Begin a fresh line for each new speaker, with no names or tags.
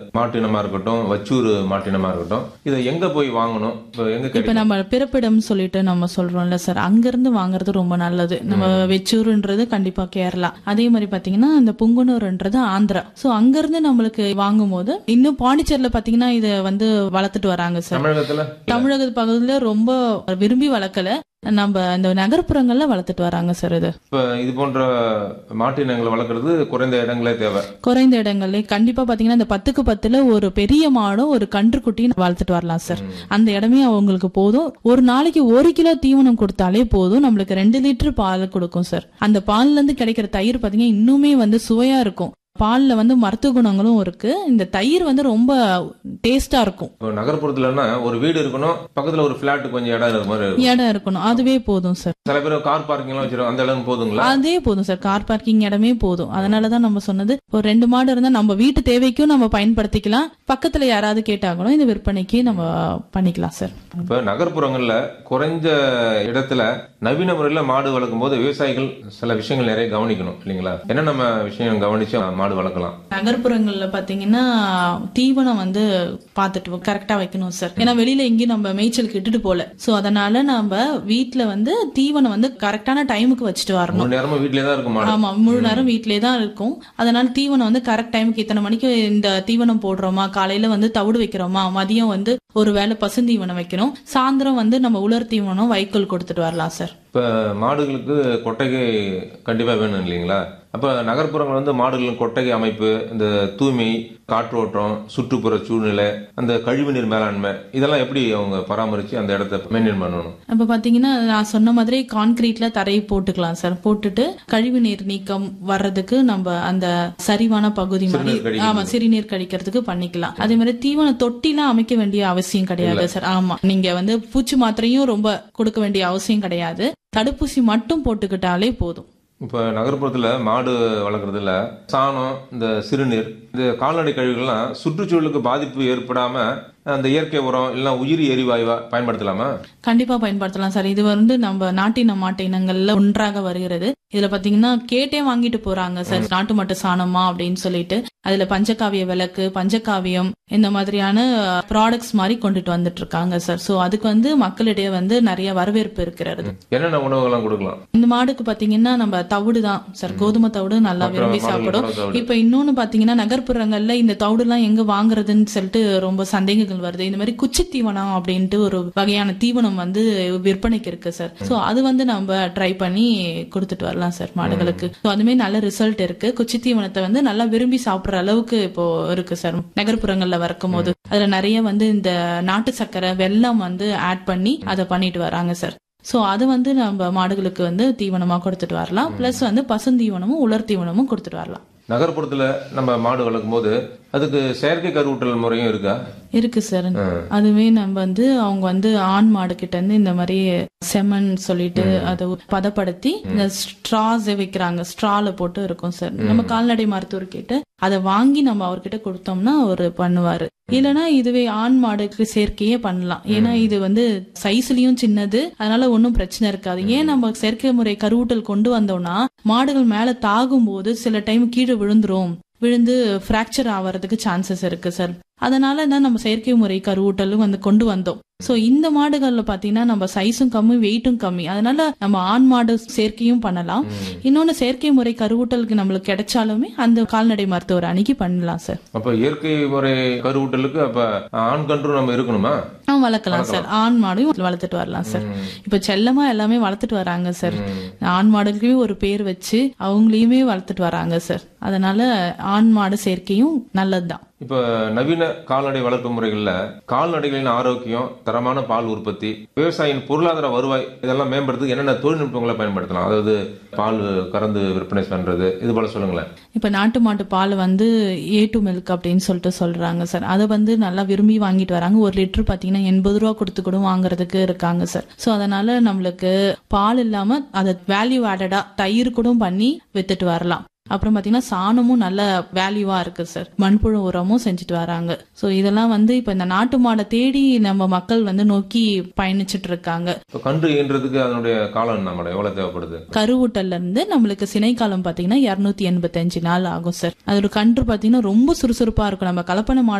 மாட்டினமா இருக்கட்டும் வச்சூர் மாட்டினமா இருக்கட்டும் இதை எங்க போய் வாங்கணும் இப்போ எங்க
இப்ப
கிடைக்கும்
நம்ம பிறப்பிடம் சொல்லிட்டு நம்ம சொல்றோம்ல சார் அங்கிருந்து வாங்குறது ரொம்ப நல்லது நம்ம வெச்சூருன்றது கண்டிப்பா கேரளா அதே மாதிரி பாத்தீங்கன்னா இந்த புங்குனூர்ன்றது ஆந்திரா சோ அங்கிருந்து நம்மளுக்கு வாங்கும் போது இன்னும் பாண்டிச்சேரியில பாத்தீங்கன்னா இத வந்து வளர்த்துட்டு வராங்க சார்
தமிழகத்துல
தமிழக பகுதியில ரொம்ப விரும்பி வளர்க்கல நம்ம இந்த நகர்ப்புறங்கள்ல வளர்த்துட்டு வராங்க சார் இது
இப்ப இது போன்ற மாட்டினங்களை வளர்க்கறது குறைந்த இடங்களே தேவை
குறைந்த இடங்கள்ல கண்டிப்பா பாத்தீங்கன்னா இந்த பத்துக்கு பத்துல ஒரு பெரிய மாடும் ஒரு கன்றுக்குட்டியும் வளர்த்துட்டு வரலாம் சார் அந்த இடமே அவங்களுக்கு போதும் ஒரு நாளைக்கு ஒரு கிலோ தீவனம் கொடுத்தாலே போதும் நம்மளுக்கு ரெண்டு லிட்டர் பால் கொடுக்கும் சார் அந்த பால்ல இருந்து கிடைக்கிற தயிர் பாத்தீங்கன்னா இன்னுமே வந்து சுவையா இருக்கும் பால்ல வந்து மருத்துவ குணங்களும் இருக்கு இந்த தயிர் வந்து ரொம்ப டேஸ்டா இருக்கும்
இப்போ நகர்ப்புறத்துலன்னா ஒரு வீடு இருக்கணும் பக்கத்துல ஒரு பிளாட் கொஞ்சம் இடம் இருக்க மாதிரி இருக்கும்
இடம் இருக்கணும் அதுவே போதும் சார்
சில பேர் கார் பார்க்கிங் எல்லாம் வச்சிருக்காங்க அந்த இடம் போதுங்களா
அதே போதும் சார் கார் பார்க்கிங் இடமே போதும் அதனாலதான் நம்ம சொன்னது ஒரு ரெண்டு மாடு இருந்தா நம்ம வீட்டு தேவைக்கும் நம்ம பயன்படுத்திக்கலாம் பக்கத்துல யாராவது கேட்டாங்களோ இந்த விற்பனைக்கு நம்ம பண்ணிக்கலாம் சார்
இப்ப நகர்ப்புறங்கள்ல குறைஞ்ச இடத்துல நவீன முறையில மாடு வளர்க்கும் போது விவசாயிகள் சில விஷயங்கள் நிறைய கவனிக்கணும் இல்லைங்களா என்ன நம்ம விஷயம் கவனிச்சு மாடு வளர்க்கலாம்
நகர்ப்புறங்கள்ல பாத்தீங்கன்னா தீவனம் வந்து பார்த்துட்டு கரெக்டா வைக்கணும் சார் ஏன்னா வெளியில எங்கேயும் நம்ம மேய்ச்சலுக்கு இட்டுட்டு போல சோ அதனால நம்ம வீட்ல வந்து தீவனம் வந்து கரெக்டான டைமுக்கு வச்சுட்டு வரணும்
மூணு நேரமும் வீட்லயே தான் இருக்கும் மாடு
ஆமா முழு நேரம் வீட்லயே தான் இருக்கும் அதனால தீவனம் வந்து கரெக்ட் டைமுக்கு இத்தனை மணிக்கு இந்த தீவனம் போடுறோமா காலையில வந்து தவிடு வைக்கிறோமா மதியம் வந்து ஒரு வேளை பசுந்தீவனம் வைக்கணும் சாயந்தரம் வந்து நம்ம உலர் தீவனம் வைக்கோல் கொடுத்துட்டு வரலாம் சார்
இப்ப மாடுகளுக்கு கொட்டகை கண்டிப்பா வேணும் இல்லைங்களா அப்ப நகர்ப்புறங்கள் வந்து மாடுகளின் கொட்டகை அமைப்பு இந்த தூய்மை காற்றோட்டம் சுற்றுப்புற சூழ்நிலை அந்த கழிவுநீர் மேலாண்மை இதெல்லாம் எப்படி அவங்க பராமரிச்சு அந்த இடத்த மெயின்டைன் பண்ணணும்
அப்ப பாத்தீங்கன்னா நான் சொன்ன மாதிரி கான்கிரீட்ல தரையை போட்டுக்கலாம் சார் போட்டுட்டு கழிவு நீர் நீக்கம் வர்றதுக்கு நம்ம அந்த சரிவான பகுதி மாதிரி
சிறுநீர் கழிக்கிறது.
ஆமா சிறுநீர் கழிக்கிறதுக்கு பண்ணிக்கலாம் அதே மாதிரி தீவன தொட்டிலாம் அமைக்க வேண்டிய அவசியம் கிடையாது சார் ஆமா நீங்க வந்து பூச்சி மாத்திரையும் ரொம்ப கொடுக்க வேண்டிய அவசியம் கிடையாது தடுப்பூசி மட்டும் போட்டுக்கிட்டாலே போதும்
இப்ப நகர்ப்புறத்துல மாடு வளர்க்குறதுல சாணம் இந்த சிறுநீர் இந்த கால்நடை கழிவுகள்லாம் சுற்றுச்சூழலுக்கு பாதிப்பு ஏற்படாம அந்த இயற்கை உரம் இல்ல உயிரி எரிவாயுவா பயன்படுத்தலாமா
கண்டிப்பா பயன்படுத்தலாம் சார் இது வந்து நம்ம நாட்டின மாட்டு இனங்கள்ல ஒன்றாக வருகிறது இதுல பாத்தீங்கன்னா கேட்டே வாங்கிட்டு போறாங்க சார் நாட்டு மாட்டு சாணமா அப்படின்னு சொல்லிட்டு அதுல பஞ்சகாவிய விளக்கு பஞ்சகாவியம் இந்த மாதிரியான ப்ராடக்ட்ஸ் மாதிரி கொண்டுட்டு வந்துட்டு இருக்காங்க சார் சோ அதுக்கு வந்து மக்களிடையே வந்து நிறைய வரவேற்பு இருக்கிறது
என்னென்ன உணவுகள்லாம் கொடுக்கலாம்
இந்த மாடுக்கு பாத்தீங்கன்னா நம்ம தவிடு தான் சார் கோதுமை தவிடு நல்லா
மற்ற
விரும்பி
மாடுகள்
சாப்பிடும்
கூட தவிடு.
இப்ப இன்னொன்னு பாத்தீங்கன்னா நகர்ப்புறங்கள்ல இந்த தவிடு எல்லாம் எங்க வாங்குறதுன்னு சொல்லிட்டு ரொம்ப சந்தேகங்கள் வருது இந்த மாதிரி குச்சி தீவனம் அப்படின்ட்டு ஒரு வகையான தீவனம் வந்து விற்பனைக்கு இருக்கு சார் சோ அது வந்து நம்ம ட்ரை பண்ணி கொடுத்துட்டு வரலாம் சார் மாடுகளுக்கு சோ அதுமே நல்ல ரிசல்ட் இருக்கு குச்சி தீவனத்தை வந்து நல்லா விரும்பி சாப்பிடுற அளவுக்கு இப்போ இருக்கு சார் நகர்ப்புறங்கள்ல வறக்கும் போது அதுல நிறைய வந்து இந்த நாட்டு சர்க்கரை வெல்லம் வந்து ஆட் பண்ணி அதை பண்ணிட்டு வராங்க சார் சோ அது வந்து நம்ம மாடுகளுக்கு வந்து தீவனமா கொடுத்துட்டு வரலாம் பிளஸ் வந்து பசுந்தீவனமும் உலர் தீவனமும் கொடுத்துட்டு வரலாம்
நகர்ப்புறத்துல நம்ம மாடு வளர்க்கும் போது அதுக்கு செயற்கை கருவூட்டல் முறையும் இருக்கா
இருக்கு சார் அதுவே நம்ம வந்து அவங்க வந்து ஆண் மாடு கிட்ட இருந்து இந்த மாதிரி செமன் சொல்லிட்டு அதை பதப்படுத்தி இந்த ஸ்ட்ராஸ் வைக்கிறாங்க ஸ்ட்ரால போட்டு இருக்கும் சார் நம்ம கால்நடை மருத்துவர் கிட்ட அதை வாங்கி நம்ம அவர்கிட்ட கொடுத்தோம்னா அவர் பண்ணுவாரு இல்லனா இதுவே ஆண் மாடுக்கு சேர்க்கையே பண்ணலாம் ஏன்னா இது வந்து சைஸ்லயும் சின்னது அதனால ஒன்றும் பிரச்சனை இருக்காது ஏன் நம்ம செயற்கை முறை கருவூட்டல் கொண்டு வந்தோம்னா மாடுகள் மேல தாகும் போது சில டைம் கீழே விழுந்துரும் விழுந்து ஃப்ராக்சர் ஆவறதுக்கு சான்சஸ் இருக்கு சார் அதனால தான் நம்ம செயற்கை முறை கருவூட்டலும் வந்து கொண்டு வந்தோம் சோ இந்த மாடுகள்ல பாத்தீங்கன்னா நம்ம சைஸும் கம்மி வெயிட்டும் கம்மி அதனால நம்ம ஆண் மாடு சேர்க்கையும் பண்ணலாம் இன்னொன்னு செயற்கை முறை கருவூட்டலுக்கு நம்மளுக்கு கிடைச்சாலுமே அந்த கால்நடை மருத்துவர் அணுகி பண்ணலாம் சார்
அப்ப இயற்கை முறை கருவூட்டலுக்கு அப்ப ஆண் கன்று நம்ம இருக்கணுமா
ஆ வளர்க்கலாம் சார் ஆண் மாடையும் வளர்த்துட்டு வரலாம் சார் இப்ப செல்லமா எல்லாமே வளர்த்துட்டு வராங்க சார் ஆண் மாடுகளுக்குமே ஒரு பேர் வச்சு அவங்களையுமே வளர்த்துட்டு வராங்க சார் அதனால ஆண் மாடு சேர்க்கையும் நல்லதுதான்
இப்ப நவீன கால்நடை வளர்ப்பு முறைகள்ல கால்நடைகளின் ஆரோக்கியம் தரமான பால் உற்பத்தி விவசாயியின் பொருளாதார வருவாய் இதெல்லாம் மேம்படுறதுக்கு என்னென்ன தொழில்நுட்பங்களை பயன்படுத்தலாம் அதாவது பால் கறந்து விற்பனை பண்றது இது போல சொல்லுங்களேன்
இப்ப நாட்டு மாட்டு பால் வந்து ஏ டு மில்க் அப்படின்னு சொல்லிட்டு சொல்றாங்க சார் அதை வந்து நல்லா விரும்பி வாங்கிட்டு வராங்க ஒரு லிட்டர் பாத்தீங்கன்னா எண்பது ரூபா கொடுத்து கூட வாங்குறதுக்கு இருக்காங்க சார் சோ அதனால நம்மளுக்கு பால் இல்லாம அதை வேல்யூ ஆடடா தயிர் கூட பண்ணி வித்துட்டு வரலாம் அப்புறம் பாத்தீங்கன்னா சாணமும் நல்ல வேல்யூவா இருக்கு சார் மண்புழு உரமும் செஞ்சுட்டு வராங்க சோ இதெல்லாம் வந்து இப்ப இந்த நாட்டு மாடை தேடி நம்ம மக்கள் வந்து நோக்கி பயணிச்சிட்டு இருக்காங்க
இப்ப கன்று ஈன்றதுக்கு அதனுடைய காலம் என்ன மேடம் எவ்வளவு தேவைப்படுது
கருவூட்டல்ல இருந்து நம்மளுக்கு சினைக்காலம் பாத்தீங்கன்னா இருநூத்தி எண்பத்தஞ்சு நாள் ஆகும் சார் அதோட கன்று பாத்தீங்கன்னா ரொம்ப சுறுசுறுப்பா இருக்கும் நம்ம கலப்பன மாடு